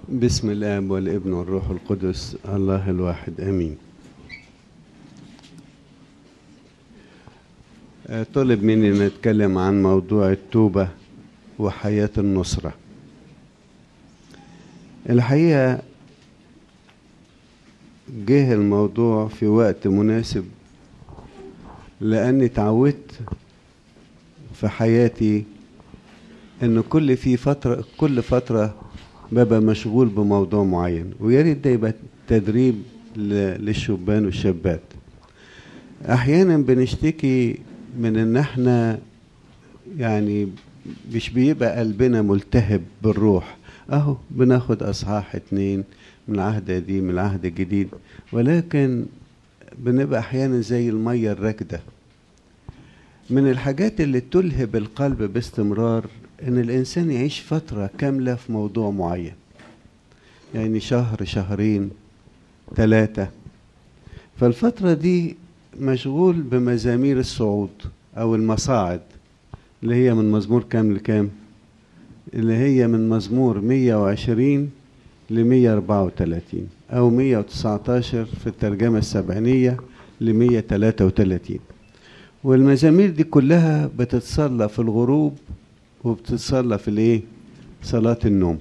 بسم الاب والابن والروح القدس الله الواحد امين آه، طلب مني ان اتكلم عن موضوع التوبه وحياه النصره الحقيقه جه الموضوع في وقت مناسب لاني اتعودت في حياتي ان كل في فتره كل فتره ببقى مشغول بموضوع معين ويا ريت ده يبقى تدريب ل- للشبان والشابات احيانا بنشتكي من ان احنا يعني مش بيبقى قلبنا ملتهب بالروح اهو بناخد اصحاح اتنين من العهد القديم من العهد الجديد ولكن بنبقى احيانا زي الميه الراكده من الحاجات اللي تلهب القلب باستمرار ان الانسان يعيش فتره كامله في موضوع معين يعني شهر شهرين ثلاثه فالفتره دي مشغول بمزامير الصعود او المصاعد اللي هي من مزمور كام لكام اللي هي من مزمور 120 ل 134 او 119 في الترجمه السبعينيه ل 133 والمزامير دي كلها بتتصلى في الغروب وبتتصلى في الايه صلاة النوم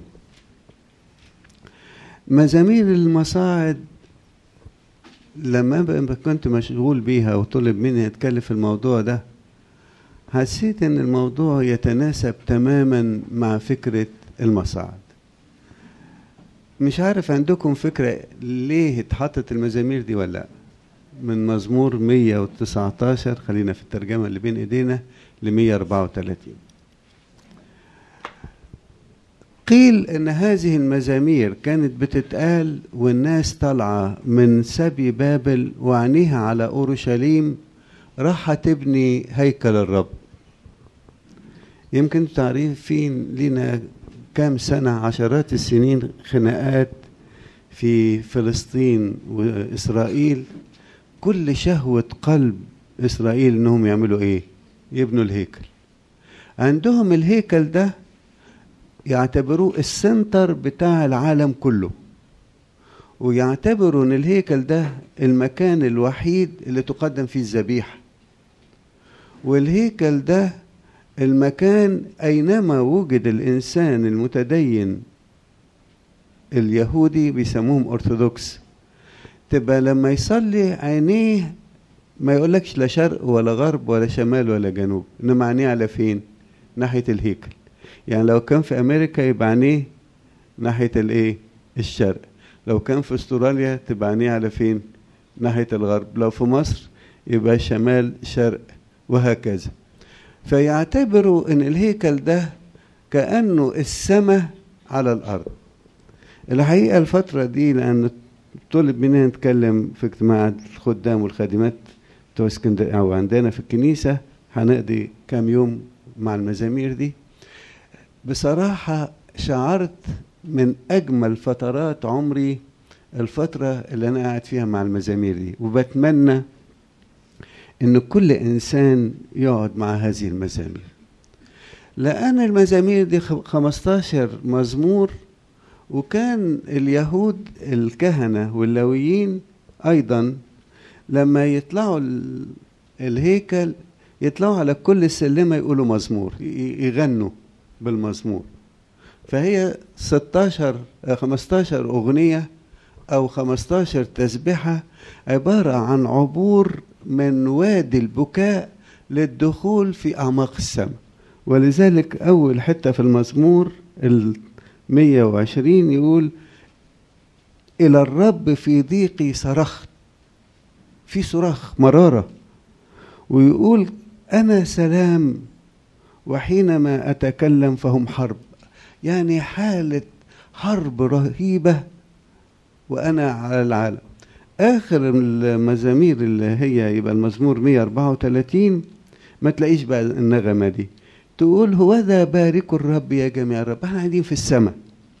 مزامير المصاعد لما ب- كنت مشغول بيها وطلب مني اتكلم في الموضوع ده حسيت ان الموضوع يتناسب تماما مع فكرة المصاعد مش عارف عندكم فكرة ليه اتحطت المزامير دي ولا لا من مزمور 119 خلينا في الترجمة اللي بين ايدينا ل 134 قيل ان هذه المزامير كانت بتتقال والناس طالعه من سبي بابل وعينيها على اورشليم راح تبني هيكل الرب يمكن تعرفين لنا كام سنه عشرات السنين خناقات في فلسطين واسرائيل كل شهوه قلب اسرائيل انهم يعملوا ايه يبنوا الهيكل عندهم الهيكل ده يعتبروه السنتر بتاع العالم كله ويعتبروا ان الهيكل ده المكان الوحيد اللي تقدم فيه الذبيحه والهيكل ده المكان اينما وجد الانسان المتدين اليهودي بيسموهم ارثوذكس تبقى لما يصلي عينيه ما يقولكش لا شرق ولا غرب ولا شمال ولا جنوب انما عينيه على فين ناحيه الهيكل يعني لو كان في امريكا يبقى عينيه ناحيه الايه الشرق لو كان في استراليا تبقى عينيه على فين ناحيه الغرب لو في مصر يبقى شمال شرق وهكذا فيعتبروا ان الهيكل ده كانه السماء على الارض الحقيقه الفتره دي لان طلب مننا نتكلم في اجتماع الخدام والخادمات بتوع اسكندريه او عندنا في الكنيسه هنقضي كام يوم مع المزامير دي بصراحة شعرت من أجمل فترات عمري الفترة اللي أنا قاعد فيها مع المزامير دي وبتمنى إن كل إنسان يقعد مع هذه المزامير لأن المزامير دي خ- 15 مزمور وكان اليهود الكهنة واللويين أيضا لما يطلعوا ال- الهيكل يطلعوا على كل سلمة يقولوا مزمور ي- يغنوا بالمزمور فهي 16 آه، 15 أغنية أو 15 تسبحة عبارة عن عبور من وادي البكاء للدخول في أعماق السماء ولذلك أول حتة في المزمور ال 120 يقول إلى الرب في ضيقي صرخت في صراخ مرارة ويقول أنا سلام وحينما أتكلم فهم حرب يعني حالة حرب رهيبة وأنا على العالم آخر المزامير اللي هي يبقى المزمور 134 ما تلاقيش بقى النغمة دي تقول هو ذا باركوا الرب يا جميع الرب احنا قاعدين في السماء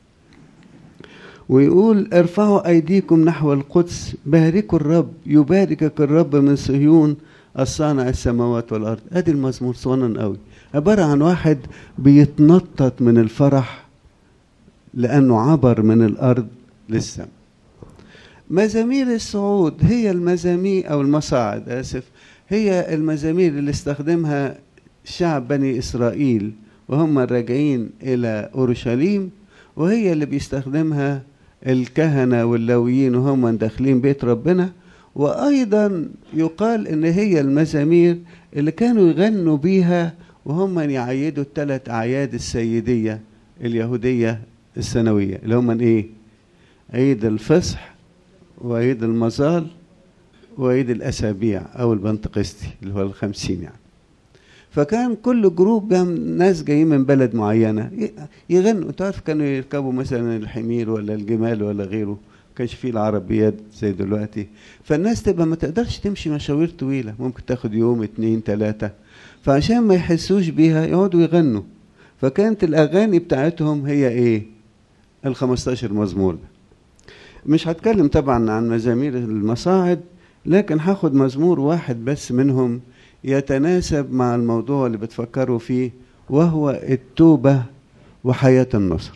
ويقول ارفعوا ايديكم نحو القدس باركوا الرب يباركك الرب من صهيون الصانع السماوات والارض ادي المزمور صغنن قوي عباره عن واحد بيتنطط من الفرح لأنه عبر من الأرض للسماء مزامير الصعود هي المزامير أو المصاعد آسف هي المزامير اللي استخدمها شعب بني إسرائيل وهم راجعين إلى أورشليم وهي اللي بيستخدمها الكهنة واللويين وهم داخلين بيت ربنا وأيضا يقال إن هي المزامير اللي كانوا يغنوا بيها وهم يعيدوا الثلاث أعياد السيدية اليهودية السنوية اللي هم إيه؟ عيد الفصح وعيد المظال وعيد الأسابيع أو البنتقستي اللي هو الخمسين يعني فكان كل جروب ناس جايين من بلد معينة يغنوا تعرف كانوا يركبوا مثلا الحمير ولا الجمال ولا غيره كانش فيه العربيات زي دلوقتي فالناس تبقى ما تقدرش تمشي مشاوير طويلة ممكن تاخد يوم اتنين تلاتة فعشان ما يحسوش بيها يقعدوا يغنوا فكانت الأغاني بتاعتهم هي إيه ال 15 مزمور ده مش هتكلم طبعا عن مزامير المصاعد لكن هاخد مزمور واحد بس منهم يتناسب مع الموضوع اللي بتفكروا فيه وهو التوبة وحياة النصر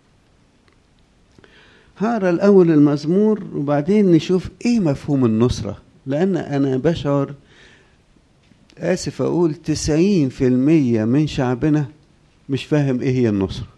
هقرا الأول المزمور وبعدين نشوف إيه مفهوم النصرة لأن أنا بشعر آسف أقول تسعين في المية من شعبنا مش فاهم إيه هي النصرة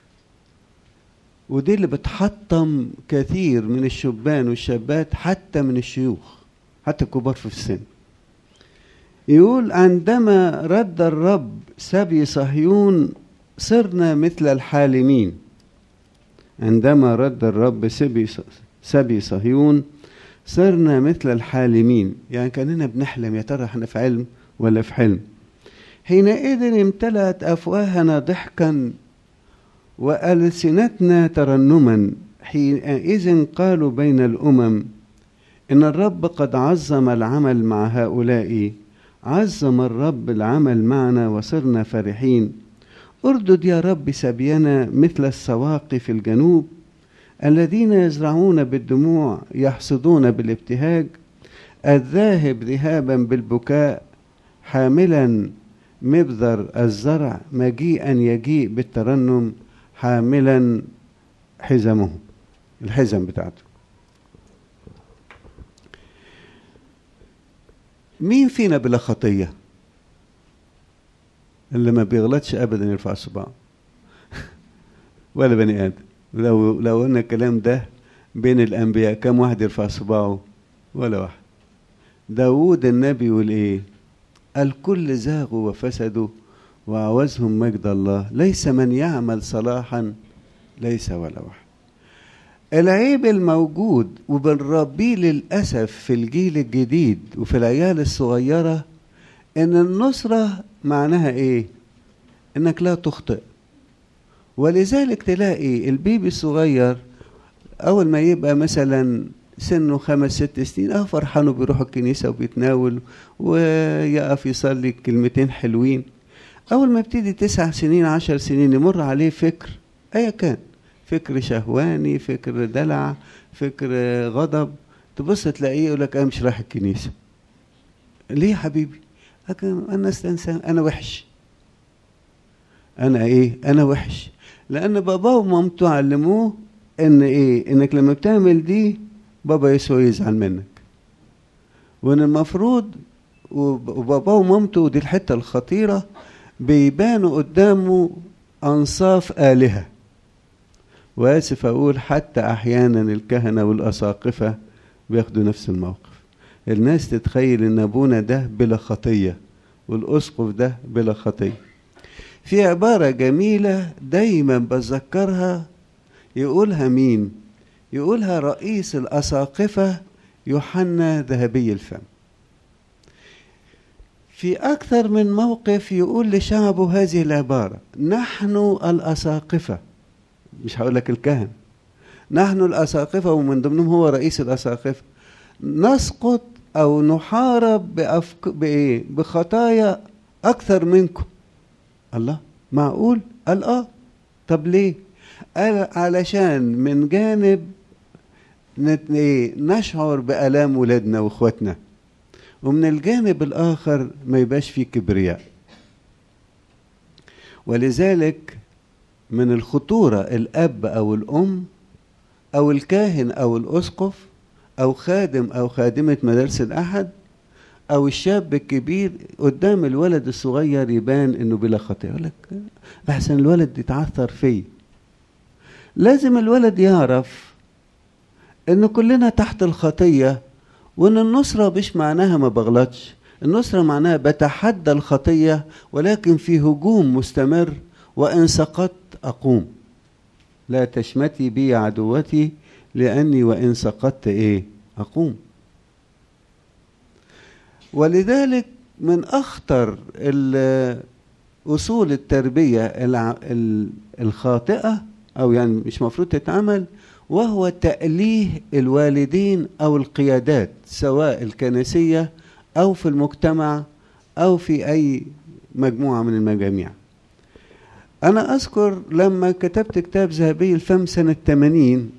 ودي اللي بتحطم كثير من الشبان والشابات حتى من الشيوخ حتى الكبار في السن يقول عندما رد الرب سبي صهيون صرنا مثل الحالمين عندما رد الرب سبي سبي صهيون صرنا مثل الحالمين يعني كاننا بنحلم يا ترى احنا في علم ولا في حلم حينئذ امتلأت أفواهنا ضحكا وألسنتنا ترنما حينئذ قالوا بين الأمم إن الرب قد عظم العمل مع هؤلاء عظم الرب العمل معنا وصرنا فرحين اردد يا رب سبينا مثل السواق في الجنوب الذين يزرعون بالدموع يحصدون بالابتهاج الذاهب ذهابا بالبكاء حاملا مبذر الزرع مجيئا يجيء بالترنم حاملا حزمه الحزم بتاعته مين فينا بلا خطيه اللي ما بيغلطش ابدا يرفع صباعه ولا بني ادم لو لو قلنا الكلام ده بين الانبياء كم واحد يرفع صباعه ولا واحد داوود النبي يقول ايه الكل زاغوا وفسدوا وعوزهم مجد الله ليس من يعمل صلاحا ليس ولا واحد العيب الموجود وبنربيه للأسف في الجيل الجديد وفي العيال الصغيرة إن النصرة معناها إيه؟ إنك لا تخطئ ولذلك تلاقي البيبي الصغير أول ما يبقى مثلا سنه خمس ست سنين اه فرحان بيروح الكنيسة وبيتناول ويقف يصلي كلمتين حلوين أول ما يبتدي تسع سنين عشر سنين يمر عليه فكر أيا كان فكر شهواني فكر دلع فكر غضب تبص تلاقيه يقول لك انا مش رايح الكنيسه ليه يا حبيبي انا استنسان انا وحش انا ايه انا وحش لان باباه ومامته علموه ان ايه انك لما بتعمل دي بابا يسوع يزعل منك وان المفروض وباباه ومامته ودي الحته الخطيره بيبانوا قدامه انصاف الهه واسف اقول حتى احيانا الكهنه والاساقفه بياخدوا نفس الموقف الناس تتخيل ان ابونا ده بلا خطيه والاسقف ده بلا خطيه في عباره جميله دايما بتذكرها يقولها مين يقولها رئيس الاساقفه يوحنا ذهبي الفم في اكثر من موقف يقول لشعبه هذه العباره نحن الاساقفه مش هقول لك الكهنة نحن الأساقفة ومن ضمنهم هو رئيس الأساقفة نسقط أو نحارب بأفك... بإيه؟ بخطايا أكثر منكم الله معقول؟ قال آه طب ليه؟ قال علشان من جانب نت... إيه؟ نشعر بآلام ولادنا وإخواتنا ومن الجانب الآخر ما يبقاش فيه كبرياء ولذلك من الخطورة الأب أو الأم أو الكاهن أو الأسقف أو خادم أو خادمة مدارس الأحد أو الشاب الكبير قدام الولد الصغير يبان إنه بلا خطية يقول لك أحسن الولد يتعثر فيه لازم الولد يعرف إن كلنا تحت الخطية وإن النصرة مش معناها ما بغلطش النصرة معناها بتحدى الخطية ولكن في هجوم مستمر وإن سقطت أقوم لا تشمتي بي عدوتي لأني وإن سقطت إيه أقوم ولذلك من أخطر أصول التربية الخاطئة أو يعني مش مفروض تتعمل وهو تأليه الوالدين أو القيادات سواء الكنسية أو في المجتمع أو في أي مجموعة من المجاميع أنا أذكر لما كتبت كتاب ذهبي الفم سنة 80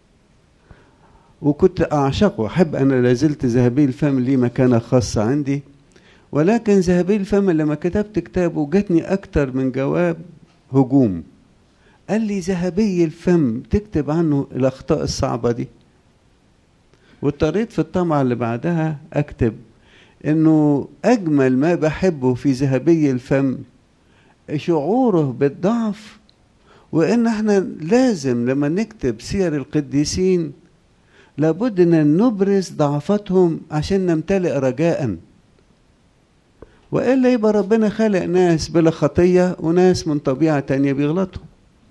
وكنت أعشقه أحب أنا لازلت ذهبي الفم لي مكانة خاصة عندي ولكن ذهبي الفم لما كتبت كتابه جاتني أكتر من جواب هجوم قال لي ذهبي الفم تكتب عنه الأخطاء الصعبة دي واضطريت في الطمعة اللي بعدها أكتب إنه أجمل ما بحبه في ذهبي الفم شعوره بالضعف وإن احنا لازم لما نكتب سير القديسين لابد ان نبرز ضعفاتهم عشان نمتلئ رجاء والا يبقى ربنا خلق ناس بلا خطيه وناس من طبيعه تانية بيغلطوا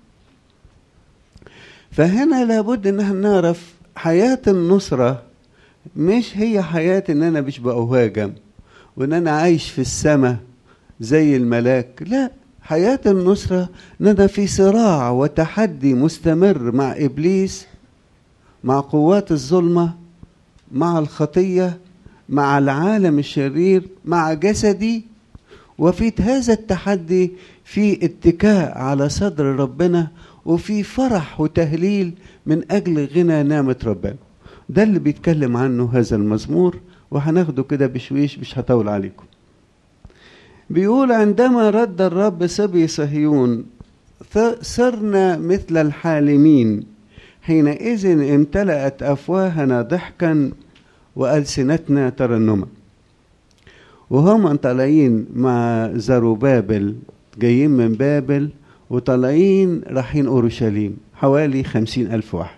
فهنا لابد ان احنا نعرف حياه النصره مش هي حياه ان انا مش بأهاجم وان انا عايش في السماء زي الملاك لا حياه النصره ان انا في صراع وتحدي مستمر مع ابليس مع قوات الظلمة مع الخطية مع العالم الشرير مع جسدي وفي هذا التحدي في اتكاء على صدر ربنا وفي فرح وتهليل من أجل غنى نعمة ربنا ده اللي بيتكلم عنه هذا المزمور وهناخده كده بشويش مش هطول عليكم بيقول عندما رد الرب سبي صهيون صرنا مثل الحالمين حينئذ امتلأت أفواهنا ضحكا وألسنتنا ترنما وهم طالعين مع زروبابل جايين من بابل وطالعين رايحين أورشليم حوالي خمسين ألف واحد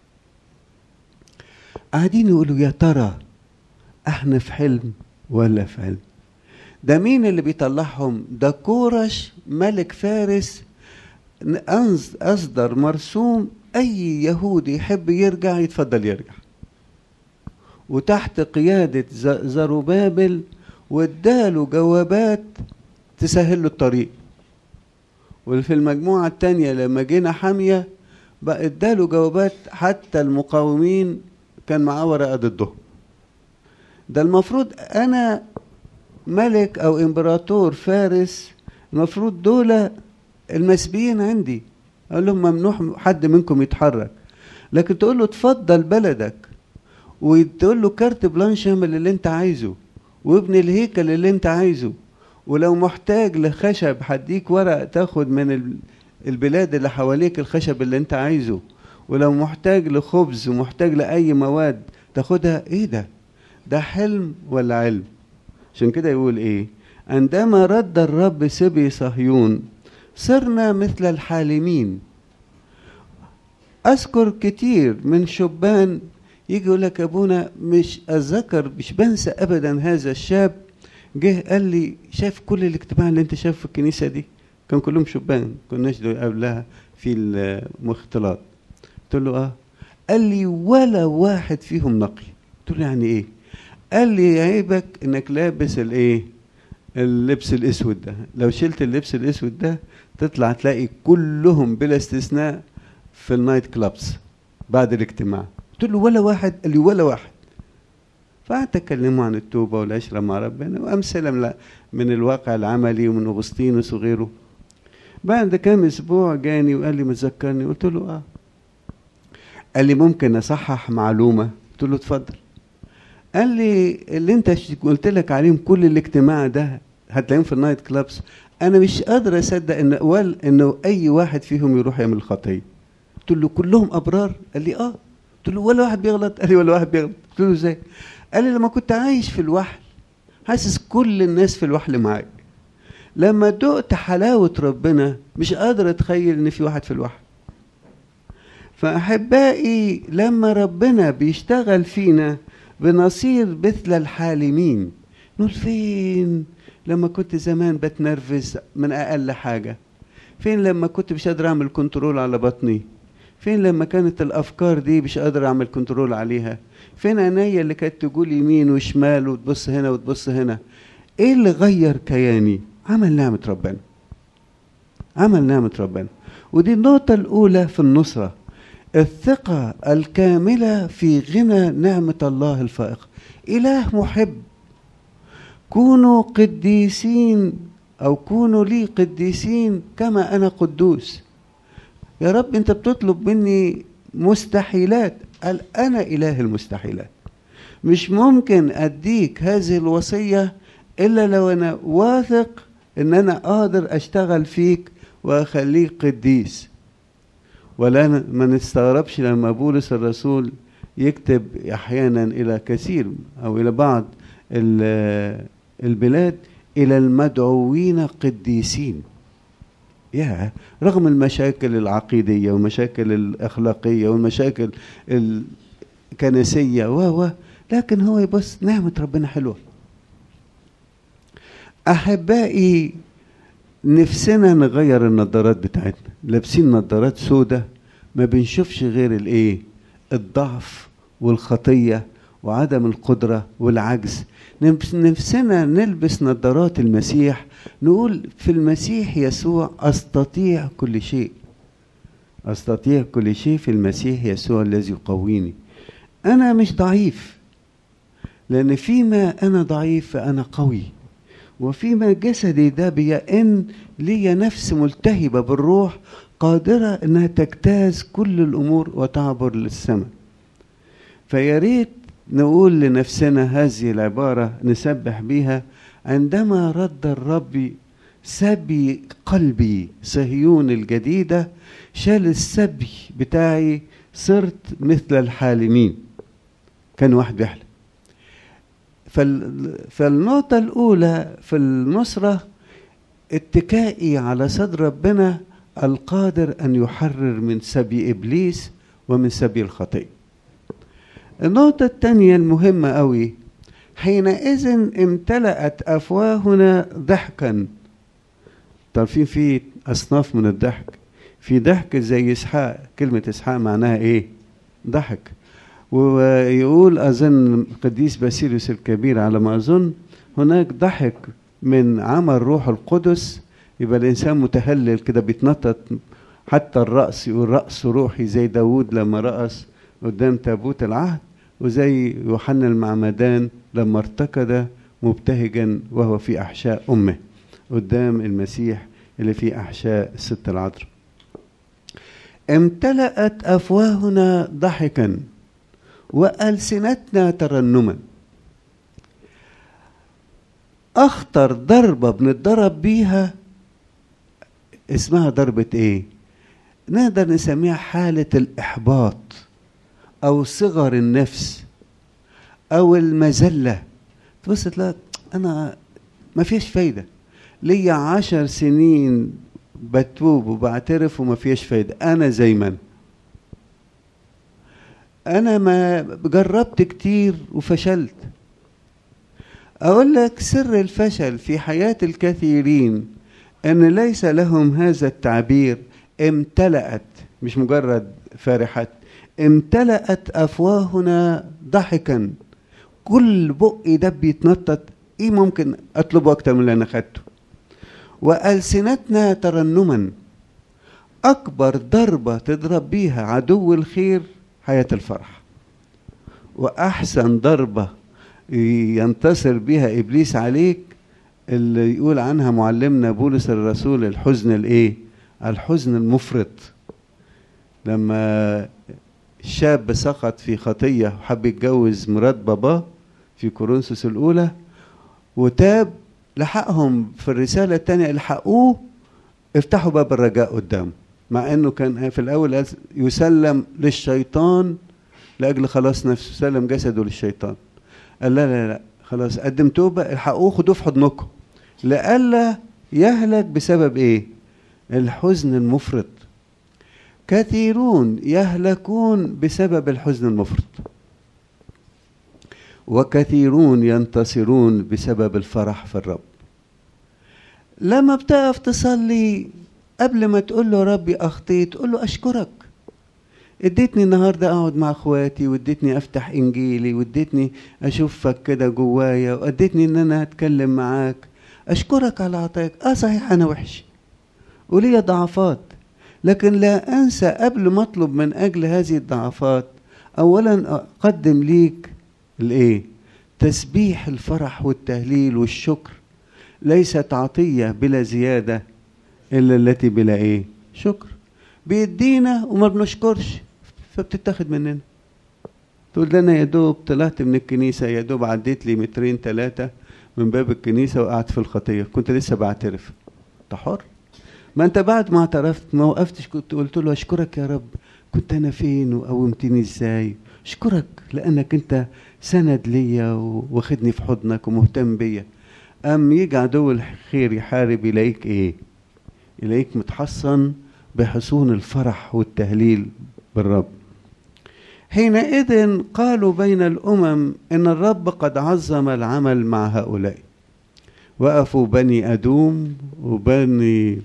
قاعدين يقولوا يا ترى احنا في حلم ولا في علم ده مين اللي بيطلعهم ده كورش ملك فارس أصدر مرسوم أي يهودي يحب يرجع يتفضل يرجع وتحت قيادة زروبابل واداله جوابات تسهل له الطريق وفي المجموعة التانية لما جينا حامية بقى اداله جوابات حتى المقاومين كان معاه ورقة ضدهم ده المفروض أنا ملك أو إمبراطور فارس المفروض دول المسبيين عندي قال لهم ممنوع حد منكم يتحرك لكن تقول له اتفضل بلدك وتقول له كارت بلانش اعمل اللي انت عايزه وابني الهيكل اللي انت عايزه ولو محتاج لخشب هديك ورق تاخد من البلاد اللي حواليك الخشب اللي انت عايزه ولو محتاج لخبز ومحتاج لأي مواد تاخدها ايه ده ده حلم ولا علم عشان كده يقول ايه عندما رد الرب سبي صهيون صرنا مثل الحالمين اذكر كتير من شبان يجي يقول لك ابونا مش اتذكر مش بنسى ابدا هذا الشاب جه قال لي شاف كل الاجتماع اللي انت شايفه في الكنيسه دي كان كلهم شبان كناش قبلها في المختلط قلت له اه قال لي ولا واحد فيهم نقي قلت له يعني ايه قال لي عيبك انك لابس الايه اللبس الاسود ده لو شلت اللبس الاسود ده تطلع تلاقي كلهم بلا استثناء في النايت كلابس بعد الاجتماع قلت له ولا واحد قال لي ولا واحد فقعدت اكلمه عن التوبه والعشره مع ربنا وامثله من الواقع العملي ومن اغسطينوس وغيره بعد كام اسبوع جاني وقال لي متذكرني قلت له اه قال لي ممكن اصحح معلومه قلت له اتفضل قال لي اللي انت قلت لك عليهم كل الاجتماع ده هتلاقيهم في النايت كلابس انا مش قادر اصدق ان ولا انه اي واحد فيهم يروح يعمل خطيه قلت له كلهم ابرار قال لي اه قلت له ولا واحد بيغلط قال لي ولا واحد بيغلط قلت له ازاي قال لي لما كنت عايش في الوحل حاسس كل الناس في الوحل معاك لما دقت حلاوة ربنا مش قادر اتخيل ان في واحد في الوحل فأحبائي لما ربنا بيشتغل فينا بنصير مثل الحالمين نقول فين لما كنت زمان بتنرفز من أقل حاجة فين لما كنت مش قادر أعمل كنترول على بطني فين لما كانت الأفكار دي مش قادر أعمل كنترول عليها فين عينيا اللي كانت تقول يمين وشمال وتبص هنا وتبص هنا ايه اللي غير كياني عمل نعمة ربنا عمل نعمة ربنا ودي النقطة الأولى في النصرة الثقة الكاملة في غنى نعمة الله الفائقة إله محب كونوا قديسين أو كونوا لي قديسين كما أنا قدوس يا رب أنت بتطلب مني مستحيلات قال أنا إله المستحيلات مش ممكن أديك هذه الوصية إلا لو أنا واثق إن أنا قادر أشتغل فيك وأخليك قديس ولا ما نستغربش لما بولس الرسول يكتب أحيانا إلى كثير أو إلى بعض البلاد إلى المدعوين قديسين يا رغم المشاكل العقيدية والمشاكل الأخلاقية والمشاكل الكنسية و لكن هو بس نعمة ربنا حلوة أحبائي نفسنا نغير النظارات بتاعتنا لابسين نظارات سودة ما بنشوفش غير الايه الضعف والخطية وعدم القدرة والعجز نفسنا نلبس نظارات المسيح نقول في المسيح يسوع أستطيع كل شيء أستطيع كل شيء في المسيح يسوع الذي يقويني أنا مش ضعيف لأن فيما أنا ضعيف فأنا قوي وفيما جسدي ده بيئن لي نفس ملتهبة بالروح قادرة إنها تجتاز كل الأمور وتعبر للسماء فيا ريت نقول لنفسنا هذه العبارة نسبح بها عندما رد الرب سبي قلبي صهيون الجديدة شال السبي بتاعي صرت مثل الحالمين كان واحد بيحلم فالنقطة الأولى في النصرة اتكائي على صدر ربنا القادر أن يحرر من سبي إبليس ومن سبي الخطية النقطة الثانية المهمة أوي حينئذ امتلأت أفواهنا ضحكا تعرفين في أصناف من الضحك في ضحك زي إسحاق كلمة إسحاق معناها إيه ضحك ويقول أظن قديس باسيليوس الكبير على ما أظن هناك ضحك من عمل روح القدس يبقى الإنسان متهلل كده بيتنطط حتى الرأس يقول رأس روحي زي داود لما رأس قدام تابوت العهد وزي يوحنا المعمدان لما ارتكض مبتهجا وهو في أحشاء أمه قدام المسيح اللي في أحشاء الست العذراء امتلأت أفواهنا ضحكا وألسنتنا ترنما أخطر ضربة بنتضرب بيها اسمها ضربة إيه؟ نقدر نسميها حالة الإحباط أو صغر النفس أو المذلة تبص تلاقي أنا ما فيش فايدة ليا عشر سنين بتوب وبعترف وما فيش فايدة أنا زي ما أنا أنا ما جربت كتير وفشلت أقول لك سر الفشل في حياة الكثيرين أن ليس لهم هذا التعبير امتلأت مش مجرد فرحت امتلأت أفواهنا ضحكا كل بق ده بيتنطط ايه ممكن اطلبه اكتر من اللي انا خدته والسنتنا ترنما اكبر ضربه تضرب بيها عدو الخير حياه الفرح واحسن ضربه ينتصر بها ابليس عليك اللي يقول عنها معلمنا بولس الرسول الحزن الايه الحزن المفرط لما شاب سقط في خطيه وحب يتجوز مرات باباه في كورنثوس الاولى وتاب لحقهم في الرسالة الثانية الحقوه افتحوا باب الرجاء قدامه مع انه كان في الاول يسلم للشيطان لاجل خلاص نفسه سلم جسده للشيطان قال لا لا لا خلاص قدم توبه الحقوه خدوه في حضنكم لئلا يهلك بسبب ايه الحزن المفرط كثيرون يهلكون بسبب الحزن المفرط وكثيرون ينتصرون بسبب الفرح في الرب لما بتقف تصلي قبل ما تقول له ربي اخطيت تقول له اشكرك اديتني النهارده اقعد مع اخواتي واديتني افتح انجيلي واديتني اشوفك كده جوايا واديتني ان انا اتكلم معاك اشكرك على عطاك اه صحيح انا وحش وليا ضعفات لكن لا انسى قبل ما اطلب من اجل هذه الضعفات اولا اقدم ليك الايه تسبيح الفرح والتهليل والشكر ليست عطيه بلا زياده الا التي بلا ايه شكر بيدينا وما بنشكرش فبتتاخد مننا تقول ده انا يا دوب طلعت من الكنيسه يا دوب عديت لي مترين ثلاثه من باب الكنيسه وقعت في الخطيه كنت لسه بعترف انت حر ما انت بعد ما اعترفت ما وقفتش كنت قلت له اشكرك يا رب كنت انا فين وقومتني ازاي اشكرك لانك انت سند ليا واخدني في حضنك ومهتم بيا ام يجي عدو الخير يحارب يلاقيك ايه يلاقيك متحصن بحصون الفرح والتهليل بالرب حينئذ قالوا بين الامم ان الرب قد عظم العمل مع هؤلاء وقفوا بني ادوم وبني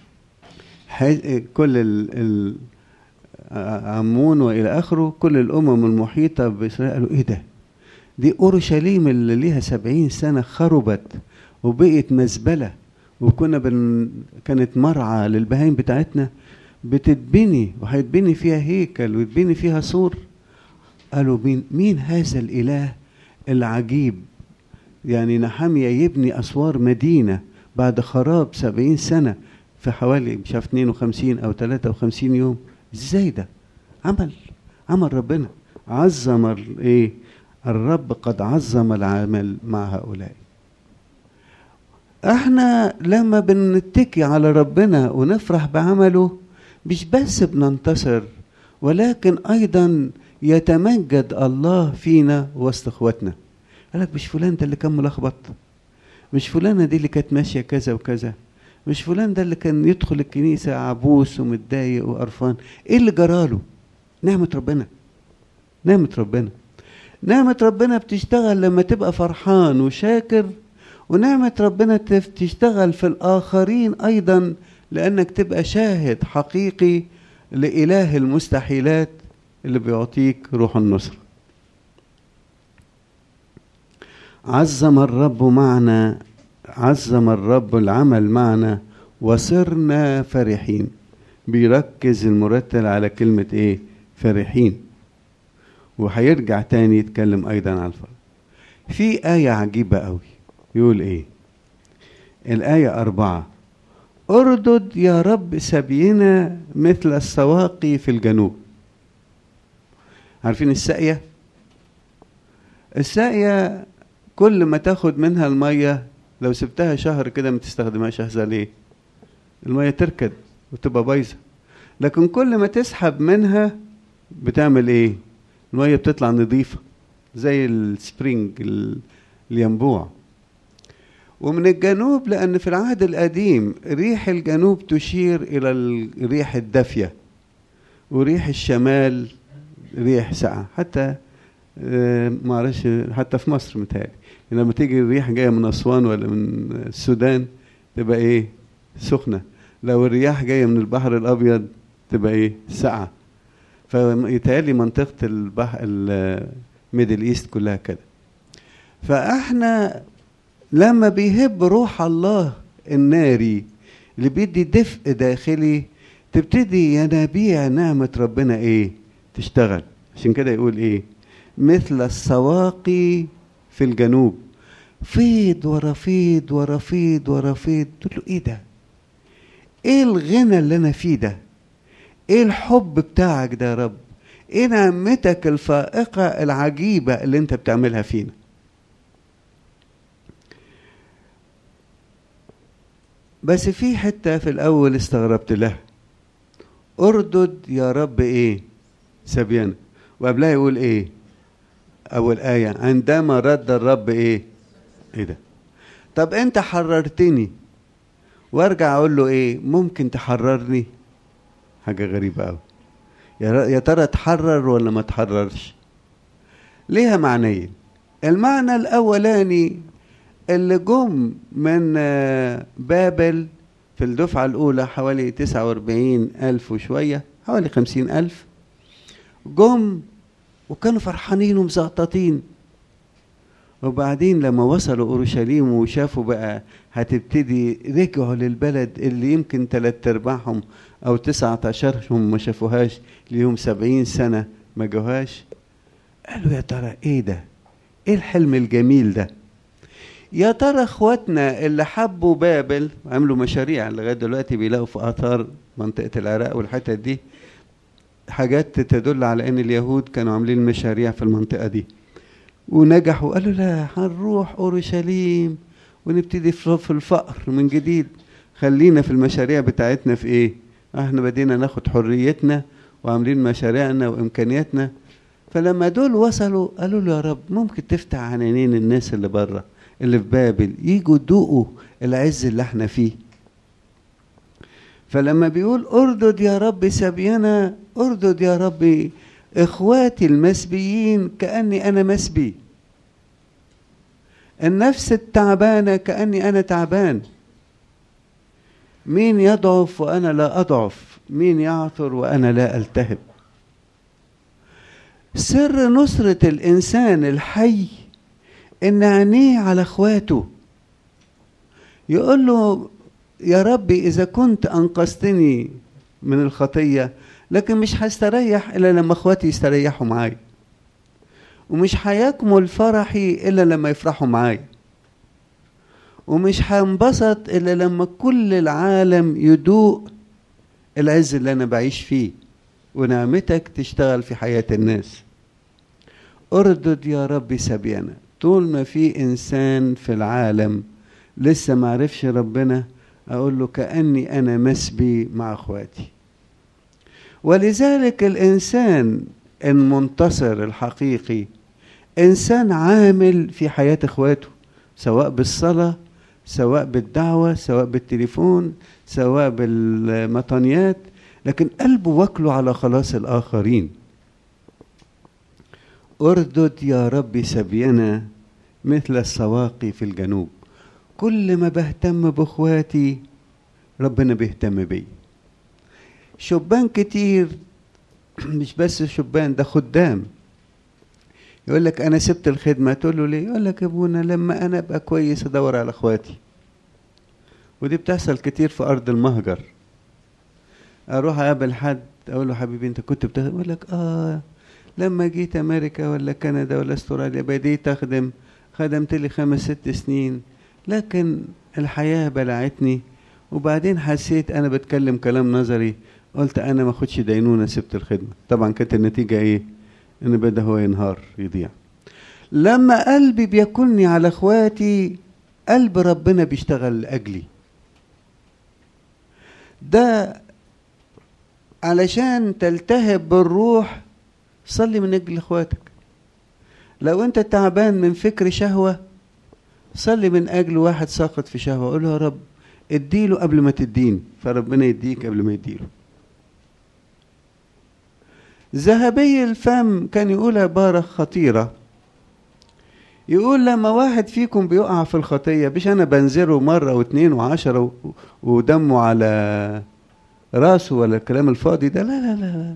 كل ال عمون والى اخره كل الامم المحيطه باسرائيل قالوا ايه ده دي اورشليم اللي ليها سبعين سنه خربت وبقت مزبله وكنا بن كانت مرعى للبهايم بتاعتنا بتتبني وهيتبني فيها هيكل ويتبني فيها سور قالوا مين مين هذا الاله العجيب يعني نحمية يبني اسوار مدينه بعد خراب سبعين سنه في حوالي مش عارف 52 او 53 يوم ازاي ده عمل عمل ربنا عظم ايه الرب قد عظم العمل مع هؤلاء احنا لما بنتكي على ربنا ونفرح بعمله مش بس بننتصر ولكن ايضا يتمجد الله فينا وسط اخواتنا قالك مش فلان ده اللي كان ملخبط مش فلانه دي اللي كانت ماشيه كذا وكذا مش فلان ده اللي كان يدخل الكنيسه عبوس ومتضايق وقرفان ايه اللي جراله نعمه ربنا نعمه ربنا نعمه ربنا بتشتغل لما تبقى فرحان وشاكر ونعمة ربنا تشتغل في الآخرين أيضا لأنك تبقى شاهد حقيقي لإله المستحيلات اللي بيعطيك روح النصر عظم الرب معنا عظم الرب العمل معنا وصرنا فرحين بيركز المرتل على كلمة ايه فرحين وهيرجع تاني يتكلم ايضا عن الفرح في آية عجيبة قوي يقول ايه الآية أربعة اردد يا رب سبينا مثل السواقي في الجنوب عارفين الساقية الساقية كل ما تاخد منها المية لو سبتها شهر كده ما تستخدمهاش هيحصل ايه المية تركد وتبقى بايظة لكن كل ما تسحب منها بتعمل ايه المية بتطلع نظيفة زي السبرينج الينبوع ومن الجنوب لأن في العهد القديم ريح الجنوب تشير إلى الريح الدافية وريح الشمال ريح ساقعة حتى آه معرفش حتى في مصر متهيألي لما تيجي الريح جاية من أسوان ولا من السودان تبقى إيه سخنة لو الرياح جاية من البحر الأبيض تبقى إيه ساقعة فيتهيألي منطقة البحر الميدل إيست كلها كده فإحنا لما بيهب روح الله الناري اللي بيدي دفء داخلي تبتدي ينابيع نعمة ربنا ايه تشتغل عشان كده يقول ايه مثل السواقي في الجنوب فيض ورا فيض ورا فيض ورا فيض تقول له ايه ده ايه الغنى اللي انا فيه ده ايه الحب بتاعك ده يا رب ايه نعمتك الفائقة العجيبة اللي انت بتعملها فينا بس في حتة في الأول استغربت لها اردد يا رب ايه سبيان وقبلها يقول ايه اول آية عندما رد الرب ايه ايه ده طب انت حررتني وارجع اقول له ايه ممكن تحررني حاجة غريبة قوي يا ترى اتحرر ولا ما اتحررش ليها معنيين المعنى الاولاني اللي جم من بابل في الدفعة الأولى حوالي تسعة وأربعين ألف وشوية حوالي خمسين ألف جم وكانوا فرحانين ومزقططين وبعدين لما وصلوا أورشليم وشافوا بقى هتبتدي رجعوا للبلد اللي يمكن تلات أرباعهم أو تسعة عشرهم ما شافوهاش ليهم سبعين سنة ما جوهاش قالوا يا ترى إيه ده؟ إيه الحلم الجميل ده؟ يا ترى اخواتنا اللي حبوا بابل عملوا مشاريع لغايه دلوقتي بيلاقوا في اثار منطقه العراق والحتت دي حاجات تدل على ان اليهود كانوا عاملين مشاريع في المنطقه دي ونجحوا قالوا لا هنروح اورشليم ونبتدي في الفقر من جديد خلينا في المشاريع بتاعتنا في ايه احنا بدينا ناخد حريتنا وعاملين مشاريعنا وامكانياتنا فلما دول وصلوا قالوا له يا رب ممكن تفتح عنانين الناس اللي بره اللي في بابل يجوا يدوقوا العز اللي احنا فيه فلما بيقول اردد يا رب سبينا اردد يا رب اخواتي المسبيين كاني انا مسبي النفس التعبانه كاني انا تعبان مين يضعف وانا لا اضعف مين يعثر وانا لا التهب سر نصره الانسان الحي ان عينيه على اخواته يقول له يا ربي اذا كنت انقذتني من الخطيه لكن مش هستريح الا لما اخواتي يستريحوا معايا ومش هيكمل فرحي الا لما يفرحوا معايا ومش هنبسط الا لما كل العالم يدوق العز اللي انا بعيش فيه ونعمتك تشتغل في حياه الناس اردد يا ربي سبينا طول ما في انسان في العالم لسه ما عرفش ربنا اقول له كاني انا مسبي مع اخواتي ولذلك الانسان المنتصر الحقيقي انسان عامل في حياه اخواته سواء بالصلاه سواء بالدعوه سواء بالتليفون سواء بالمطانيات لكن قلبه واكله على خلاص الاخرين اردد يا رب سبينا مثل السواقي في الجنوب كل ما بهتم باخواتي ربنا بيهتم بي شبان كتير مش بس شبان ده خدام يقول لك انا سبت الخدمه تقول له ليه يقول لك يا ابونا لما انا ابقى كويس ادور على اخواتي ودي بتحصل كتير في ارض المهجر اروح اقابل حد اقول له حبيبي انت كنت بتخدم يقول لك اه لما جيت امريكا ولا كندا ولا استراليا بديت اخدم خدمت لي خمس ست سنين لكن الحياه بلعتني وبعدين حسيت انا بتكلم كلام نظري قلت انا ما اخدش دينونه سبت الخدمه طبعا كانت النتيجه ايه ان بدا هو ينهار يضيع لما قلبي بيكلني على اخواتي قلب ربنا بيشتغل لاجلي ده علشان تلتهب بالروح صلي من اجل اخواتك لو انت تعبان من فكر شهوه صلي من اجل واحد ساقط في شهوه قول له يا رب اديله قبل ما تديني فربنا يديك قبل ما يديله ذهبي الفم كان يقول عبارة خطيرة يقول لما واحد فيكم بيقع في الخطية مش أنا بنزره مرة واثنين وعشرة ودمه على راسه ولا الكلام الفاضي ده لا لا لا, لا.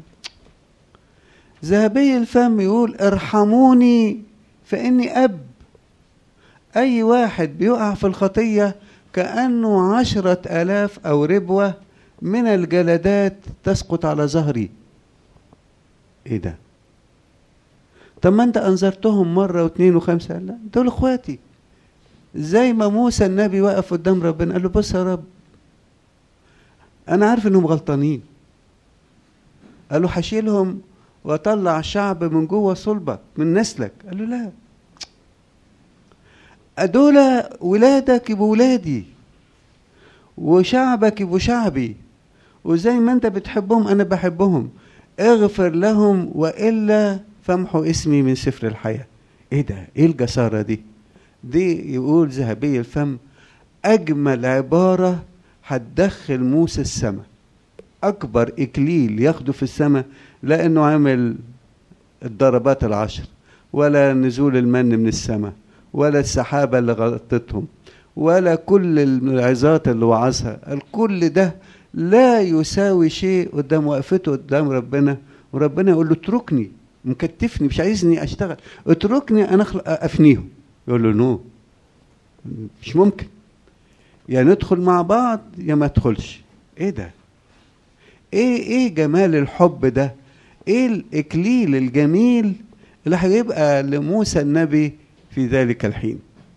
ذهبي الفم يقول ارحموني فإني أب أي واحد بيقع في الخطية كأنه عشرة آلاف أو ربوة من الجلدات تسقط على ظهري إيه ده؟ طب ما أنت أنذرتهم مرة واثنين وخمسة لا دول إخواتي زي ما موسى النبي وقف قدام ربنا قال له بص يا رب أنا عارف إنهم غلطانين قال له هشيلهم واطلع شعب من جوه صلبك من نسلك قال له لا دول ولادك يبقوا ولادي وشعبك يبقوا شعبي وزي ما انت بتحبهم انا بحبهم اغفر لهم والا فامحوا اسمي من سفر الحياه ايه ده ايه الجساره دي دي يقول ذهبي الفم اجمل عباره هتدخل موسى السماء اكبر اكليل ياخده في السماء لا انه عمل الضربات العشر ولا نزول المن من السماء ولا السحابه اللي غطتهم ولا كل العظات اللي وعظها الكل ده لا يساوي شيء قدام وقفته قدام ربنا وربنا يقول له اتركني مكتفني مش عايزني اشتغل اتركني انا افنيهم يقول له نو مش ممكن يا ندخل مع بعض يا ما ادخلش ايه ده ايه ايه جمال الحب ده ايه الاكليل الجميل اللي هيبقى لموسى النبي في ذلك الحين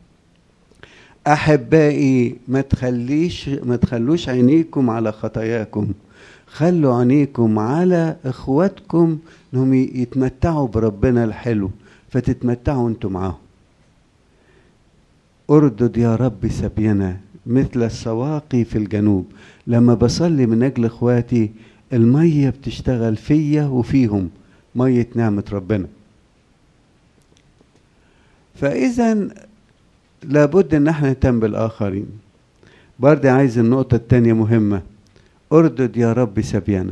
احبائي ما تخليش ما تخلوش عينيكم على خطاياكم خلوا عينيكم على اخواتكم انهم يتمتعوا بربنا الحلو فتتمتعوا انتم معاهم اردد يا رب سبينا مثل السواقي في الجنوب لما بصلي من اجل اخواتي الميه بتشتغل فيا وفيهم ميه نعمه ربنا فاذا لابد ان احنا نهتم بالاخرين برضه عايز النقطة التانية مهمة اردد يا رب سبيانا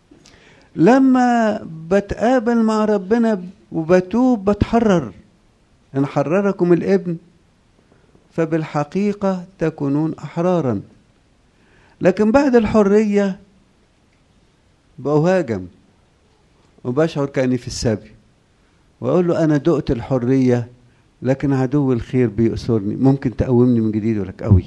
لما بتقابل مع ربنا وبتوب بتحرر ان حرركم الابن فبالحقيقة تكونون احرارا لكن بعد الحرية بأهاجم وبشعر كأني في السبي وأقول له أنا دقت الحرية لكن عدو الخير بيأسرني ممكن تقومني من جديد ولك قوي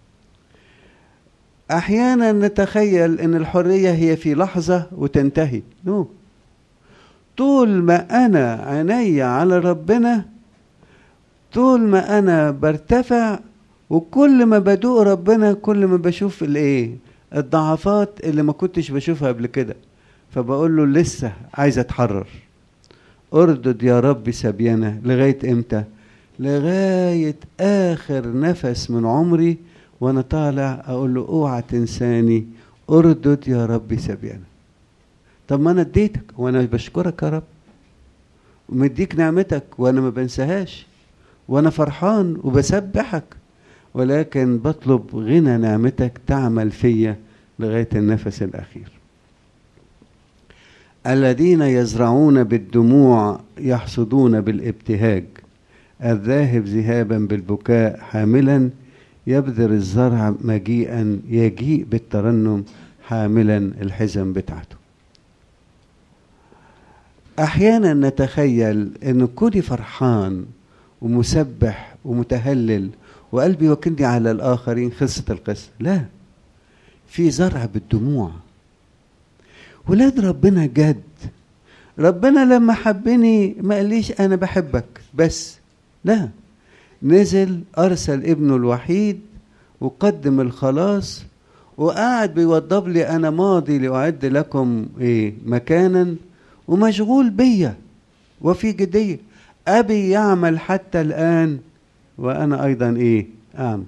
احيانا نتخيل ان الحريه هي في لحظه وتنتهي نو طول ما انا عيني على ربنا طول ما انا برتفع وكل ما بدوق ربنا كل ما بشوف الايه الضعفات اللي ما كنتش بشوفها قبل كده فبقول له لسه عايز اتحرر اردد يا رب سبينا لغايه امتى لغاية آخر نفس من عمري وأنا طالع أقول له أوعى تنساني أردد يا رب سبيانا طب ما أنا اديتك وأنا بشكرك يا رب ومديك نعمتك وأنا ما بنساهاش وأنا فرحان وبسبحك ولكن بطلب غنى نعمتك تعمل فيا لغاية النفس الأخير الذين يزرعون بالدموع يحصدون بالابتهاج الذاهب ذهابا بالبكاء حاملا يبذر الزرع مجيئا يجيء بالترنم حاملا الحزم بتاعته احيانا نتخيل ان كوني فرحان ومسبح ومتهلل وقلبي وكلني على الاخرين خلصت القصه لا في زرع بالدموع ولاد ربنا جد ربنا لما حبني ما قاليش انا بحبك بس لا نزل ارسل ابنه الوحيد وقدم الخلاص وقاعد بيوضب لي انا ماضي لاعد لكم ايه مكانا ومشغول بيا وفي جديه ابي يعمل حتى الان وانا ايضا ايه اعمل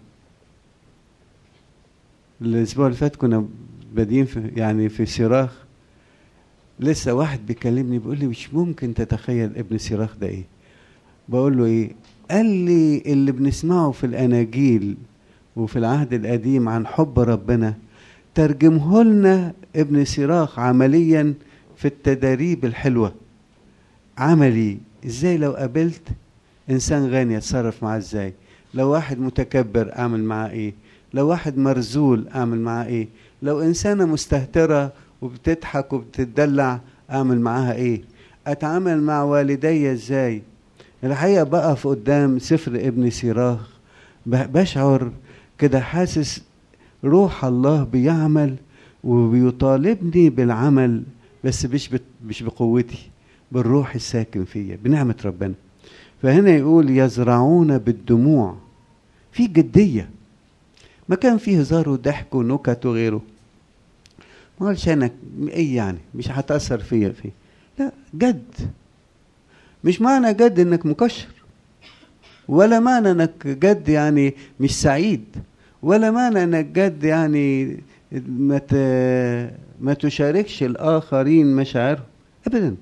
الاسبوع اللي فات كنا بادئين في يعني في صراخ لسه واحد بيكلمني بيقول لي مش ممكن تتخيل ابن صراخ ده ايه بقول له ايه قال لي اللي بنسمعه في الاناجيل وفي العهد القديم عن حب ربنا ترجمه لنا ابن سراخ عمليا في التداريب الحلوه عملي ازاي لو قابلت انسان غني اتصرف معاه ازاي لو واحد متكبر اعمل معاه ايه لو واحد مرزول اعمل معاه ايه لو انسانه مستهتره وبتضحك وبتدلع اعمل معاها ايه اتعامل مع والدي ازاي الحقيقه بقف قدام سفر ابن سيراخ بشعر كده حاسس روح الله بيعمل وبيطالبني بالعمل بس مش مش بقوتي بالروح الساكن فيا بنعمه ربنا فهنا يقول يزرعون بالدموع في جديه ما كان فيه هزار وضحك ونكت وغيره ما قالش انا ايه يعني مش هتاثر فيا فيه لا جد مش معنى جد انك مكشر ولا معنى انك جد يعني مش سعيد ولا معنى انك جد يعني ما ما تشاركش الاخرين مشاعرهم ابدا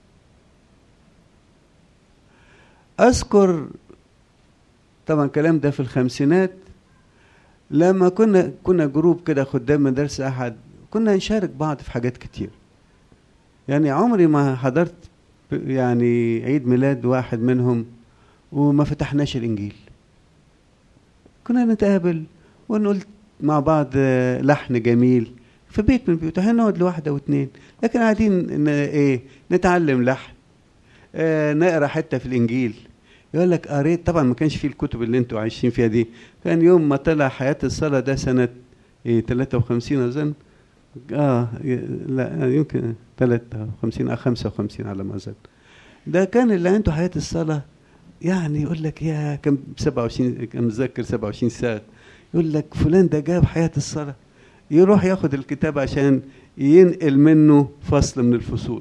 اذكر طبعا الكلام ده في الخمسينات لما كنا كنا جروب كده خدام مدارس احد كنا نشارك بعض في حاجات كتير يعني عمري ما حضرت يعني عيد ميلاد واحد منهم وما فتحناش الانجيل كنا نتقابل ونقول مع بعض لحن جميل في بيت من البيوت هنقعد لواحده واثنين لكن قاعدين ايه نتعلم لحن آه نقرا حته في الانجيل يقول لك قريت طبعا ما كانش فيه الكتب اللي انتوا عايشين فيها دي كان يوم ما طلع حياه الصلاه ده سنه ايه 53 اظن اه لا يمكن 53 او 55 على ما اظن ده كان اللي عنده حياه الصلاه يعني يقول لك يا كم 27 كم متذكر 27 ساعه يقول لك فلان ده جاب حياه الصلاه يروح ياخد الكتاب عشان ينقل منه فصل من الفصول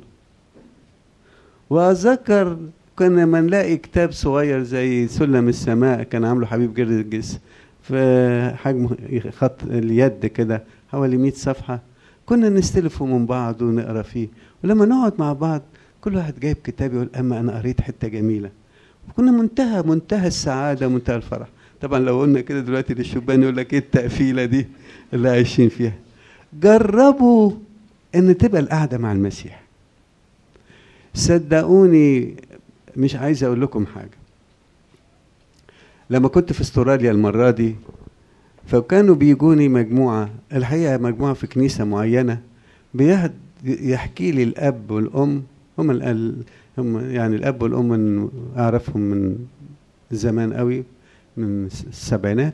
واتذكر كنا ما نلاقي كتاب صغير زي سلم السماء كان عامله حبيب جرجس في حجم خط اليد كده حوالي 100 صفحه كنا نستلفه من بعض ونقرا فيه ولما نقعد مع بعض كل واحد جايب كتاب يقول اما انا قريت حته جميله كنا منتهى منتهى السعاده منتهى الفرح طبعا لو قلنا كده دلوقتي للشبان يقول لك ايه التقفيله دي اللي عايشين فيها جربوا ان تبقى القعده مع المسيح صدقوني مش عايز اقول لكم حاجه لما كنت في استراليا المره دي فكانوا بيجوني مجموعه الحقيقه مجموعه في كنيسه معينه يحكي لي الاب والام هم هم يعني الاب والام اعرفهم من زمان قوي من السبعينات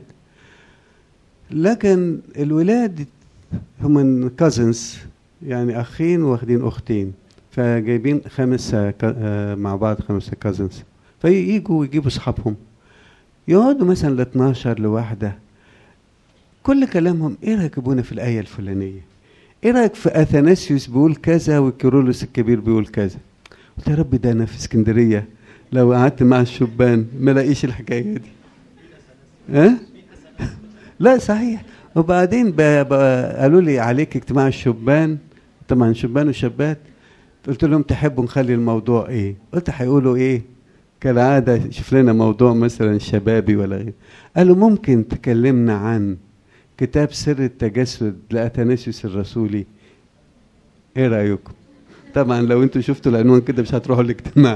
لكن الولاد هم كازنز يعني اخين واخدين اختين فجايبين خمسة مع بعض خمسة كازنز فييجوا يجيبوا اصحابهم يقعدوا مثلا ل 12 لواحده كل كلامهم ايه رايك ابونا في الايه الفلانيه ايه رايك في اثناسيوس بيقول كذا وكيرولوس الكبير بيقول كذا قلت يا رب ده انا في اسكندريه لو قعدت مع الشبان ما لاقيش الحكايه دي ها أه؟ لا صحيح وبعدين قالوا لي عليك اجتماع الشبان طبعا شبان وشابات قلت لهم تحبوا نخلي الموضوع ايه قلت هيقولوا ايه كالعادة شوف لنا موضوع مثلا شبابي ولا غيره قالوا ممكن تكلمنا عن كتاب سر التجسد لأثناسيوس الرسولي ايه رأيكم طبعا لو انتوا شفتوا العنوان كده مش هتروحوا الاجتماع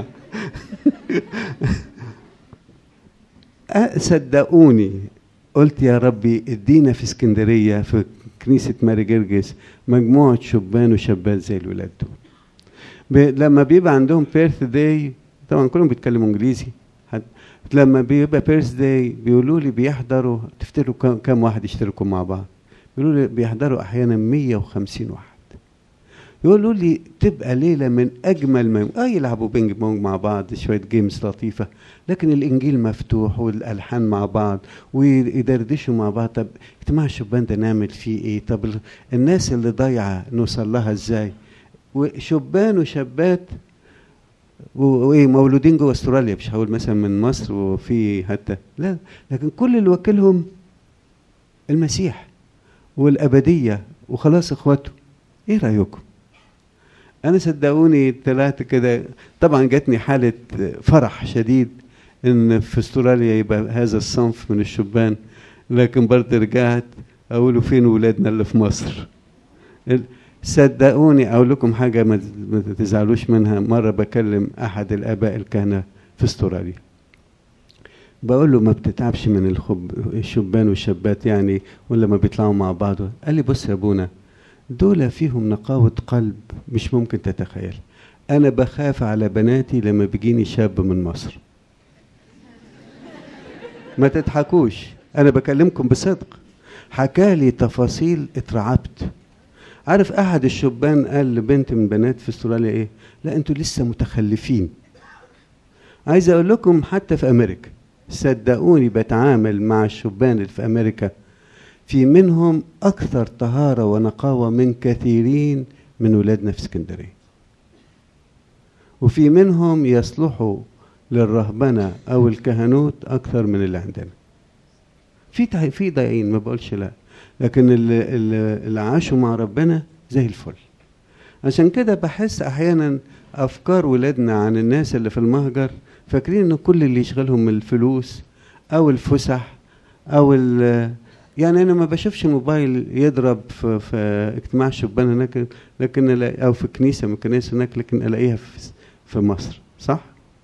صدقوني قلت يا ربي ادينا في اسكندريه في كنيسه ماري جرجس مجموعه شبان وشابات زي الولاد دول لما بيبقى عندهم بيرث داي طبعا كلهم بيتكلموا انجليزي لما بيبقى بيرث داي بيقولوا لي بيحضروا تفتكروا كم واحد يشتركوا مع بعض بيقولوا لي بيحضروا احيانا 150 واحد يقولوا لي تبقى ليلة من أجمل ما آه يلعبوا بينج بونج مع بعض شوية جيمز لطيفة لكن الإنجيل مفتوح والألحان مع بعض ويدردشوا مع بعض طب اجتماع الشبان ده نعمل فيه إيه طب الناس اللي ضايعة نوصل لها إزاي وشبان وشابات وايه مولودين جوه استراليا مش هقول مثلا من مصر وفي حتى لا لكن كل اللي وكلهم المسيح والابديه وخلاص اخواته ايه رايكم انا صدقوني طلعت كده طبعا جاتني حاله فرح شديد ان في استراليا يبقى هذا الصنف من الشبان لكن برضه رجعت اقول فين ولادنا اللي في مصر صدقوني اقول لكم حاجه ما تزعلوش منها مره بكلم احد الاباء الكهنه في استراليا بقول له ما بتتعبش من الخب الشبان والشابات يعني ولا ما بيطلعوا مع بعض قال لي بص يا ابونا دول فيهم نقاوة قلب مش ممكن تتخيل أنا بخاف على بناتي لما بيجيني شاب من مصر ما تضحكوش أنا بكلمكم بصدق حكالي تفاصيل اترعبت عارف أحد الشبان قال لبنت من بنات في استراليا إيه لا أنتوا لسه متخلفين عايز أقول لكم حتى في أمريكا صدقوني بتعامل مع الشبان اللي في أمريكا في منهم أكثر طهارة ونقاوة من كثيرين من ولادنا في اسكندرية وفي منهم يصلحوا للرهبنة أو الكهنوت أكثر من اللي عندنا في تع- في ضايعين ما بقولش لا لكن اللي, اللي اللي عاشوا مع ربنا زي الفل عشان كده بحس احيانا افكار ولادنا عن الناس اللي في المهجر فاكرين ان كل اللي يشغلهم الفلوس او الفسح او ال يعني انا ما بشوفش موبايل يضرب في, في اجتماع الشبان هناك لكن ألاقي- او في كنيسه من الكنائس هناك لكن الاقيها في في مصر صح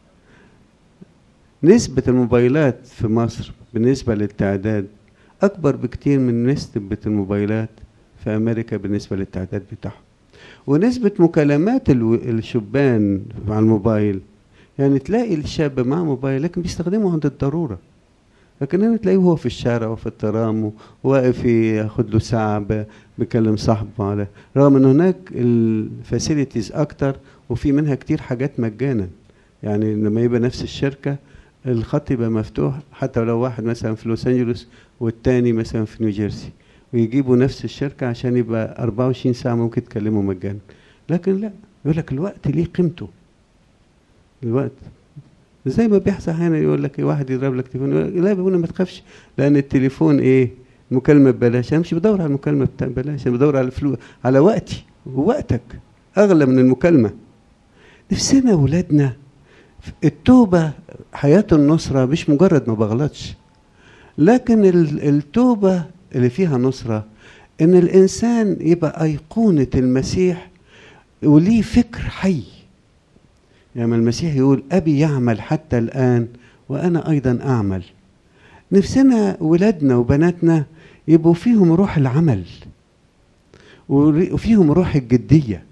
نسبة الموبايلات في مصر بالنسبة للتعداد أكبر بكتير من نسبة الموبايلات في أمريكا بالنسبة للتعداد بتاعهم ونسبة مكالمات الو- الشبان على الموبايل يعني تلاقي الشاب معاه موبايل لكن بيستخدمه عند الضرورة لكن هنا تلاقيه هو في الشارع وفي الترام واقف ياخد له ساعة ب- بيكلم صاحبه على رغم ان هناك الفاسيلتيز اكتر وفي منها كتير حاجات مجانا يعني لما يبقى نفس الشركة الخط يبقى مفتوح حتى لو واحد مثلا في لوس انجلوس والتاني مثلا في نيوجيرسي ويجيبوا نفس الشركة عشان يبقى 24 ساعة ممكن تكلموا مجانا لكن لا يقول لك الوقت ليه قيمته الوقت زي ما بيحصل احيانا يقول لك واحد يضرب لك تليفون يقول لك لا بقول ما تخافش لان التليفون ايه مكالمه ببلاش انا مش بدور على المكالمه بتاع ببلاش انا بدور على الفلوس على وقتي ووقتك اغلى من المكالمه نفسنا اولادنا التوبه حياه النصره مش مجرد ما بغلطش لكن ال- التوبه اللي فيها نصره ان الانسان يبقى ايقونه المسيح وليه فكر حي يعني المسيح يقول أبي يعمل حتى الآن وأنا أيضا أعمل نفسنا ولادنا وبناتنا يبقوا فيهم روح العمل وري- وفيهم روح الجدية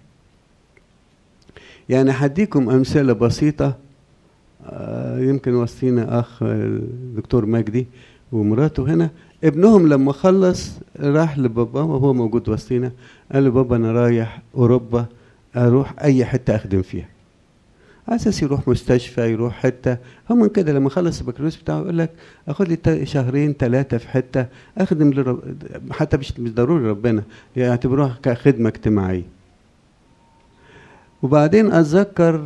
يعني هديكم أمثلة بسيطة آه، يمكن وصينا أخ آه، الدكتور مجدي ومراته هنا ابنهم لما خلص راح لبابا وهو موجود وسطينا قال له بابا أنا رايح أوروبا أروح أي حتة أخدم فيها على اساس يروح مستشفى يروح حته هم كده لما خلص البكالوريوس بتاعه يقول لك اخد لي تا- شهرين ثلاثه في حته اخدم لرب... حتى مش مش ضروري ربنا يعتبروها كخدمه اجتماعيه وبعدين اتذكر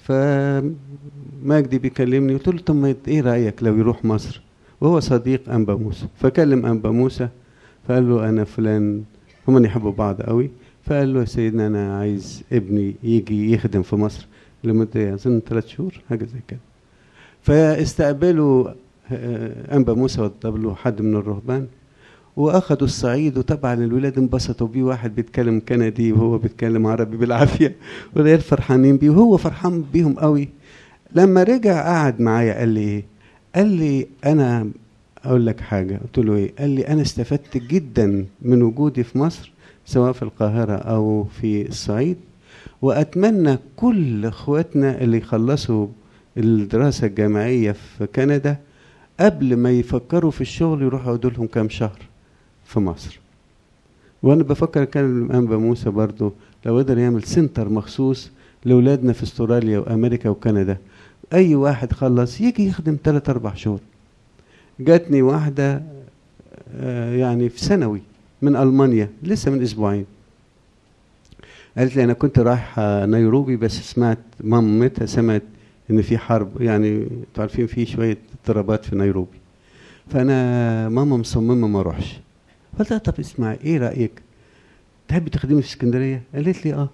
فمجدي بيكلمني قلت له طب ما ايه رايك لو يروح مصر وهو صديق انبا موسى فكلم انبا موسى فقال له انا فلان هم يحبوا بعض قوي فقال له يا سيدنا انا عايز ابني يجي يخدم في مصر لمدة أظن ثلاث شهور حاجة زي كده فاستقبلوا آه، أنبا موسى وضرب له حد من الرهبان واخدوا الصعيد وطبعا الولاد انبسطوا بيه واحد بيتكلم كندي وهو بيتكلم عربي بالعافيه والعيال فرحانين بيه وهو فرحان بيهم قوي لما رجع قعد معايا قال لي ايه قال لي انا اقول لك حاجه قلت له ايه قال لي انا استفدت جدا من وجودي في مصر سواء في القاهره او في الصعيد واتمنى كل اخواتنا اللي يخلصوا الدراسه الجامعيه في كندا قبل ما يفكروا في الشغل يروحوا يقعدوا لهم كام شهر في مصر وانا بفكر كان انبا موسى برضو لو قدر يعمل سنتر مخصوص لاولادنا في استراليا وامريكا وكندا اي واحد خلص يجي يخدم ثلاث اربع شهور جاتني واحده آه، يعني في ثانوي من المانيا لسه من اسبوعين قالت لي انا كنت رايح آه، نيروبي بس سمعت مامتها سمعت ان في حرب يعني انتوا عارفين في شويه اضطرابات في نيروبي فانا ماما مصممه ما اروحش قلت لها طب اسمعي ايه رايك تحبي تخدمي في اسكندريه قالت لي اه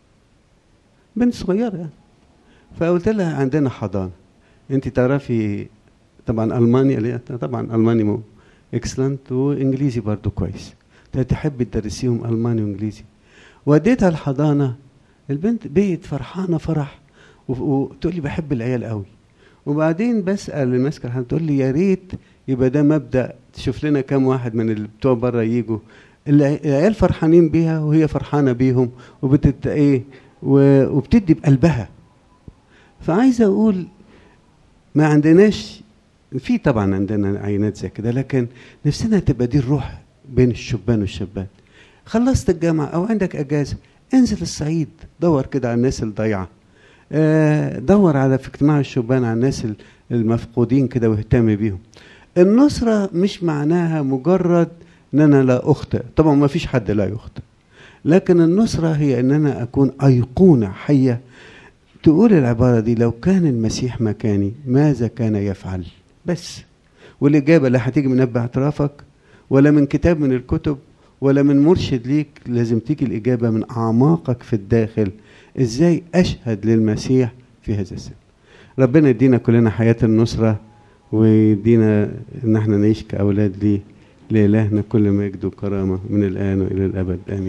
بنت صغيره يعني فقلت لها عندنا حضانه انت تعرفي طبعا المانيا اللي هي- طبعا الماني مو اكسلنت وانجليزي برضو كويس قلت لها تحبي تدرسيهم الماني وانجليزي وديتها الحضانه البنت بقت فرحانه فرح و- وتقول لي بحب العيال قوي وبعدين بسال اللي ماسكه الحضانه تقول لي يا ريت يبقى ده مبدا تشوف لنا كام واحد من اللي بتوع بره يجوا الع- العيال فرحانين بيها وهي فرحانه بيهم وبتت ايه و- وبتدي بقلبها فعايز اقول ما عندناش في طبعا عندنا عينات زي كده لكن نفسنا تبقى دي الروح بين الشبان والشابات خلصت الجامعه او عندك اجازه انزل الصعيد دور كده على الناس الضايعه آه، دور على في اجتماع الشبان على الناس ال- المفقودين كده واهتم بيهم النصرة مش معناها مجرد ان انا لا اخطئ طبعا ما فيش حد لا يخطئ لكن النصرة هي ان انا اكون ايقونة حية تقول العبارة دي لو كان المسيح مكاني ماذا كان يفعل بس والإجابة لا هتيجي من نبع اعترافك ولا من كتاب من الكتب ولا من مرشد ليك لازم تيجي الإجابة من أعماقك في الداخل إزاي أشهد للمسيح في هذا السن ربنا يدينا كلنا حياة النصرة ويدينا إن احنا نعيش كأولاد ليه لإلهنا كل مجد وكرامة من الآن وإلى الأبد آمين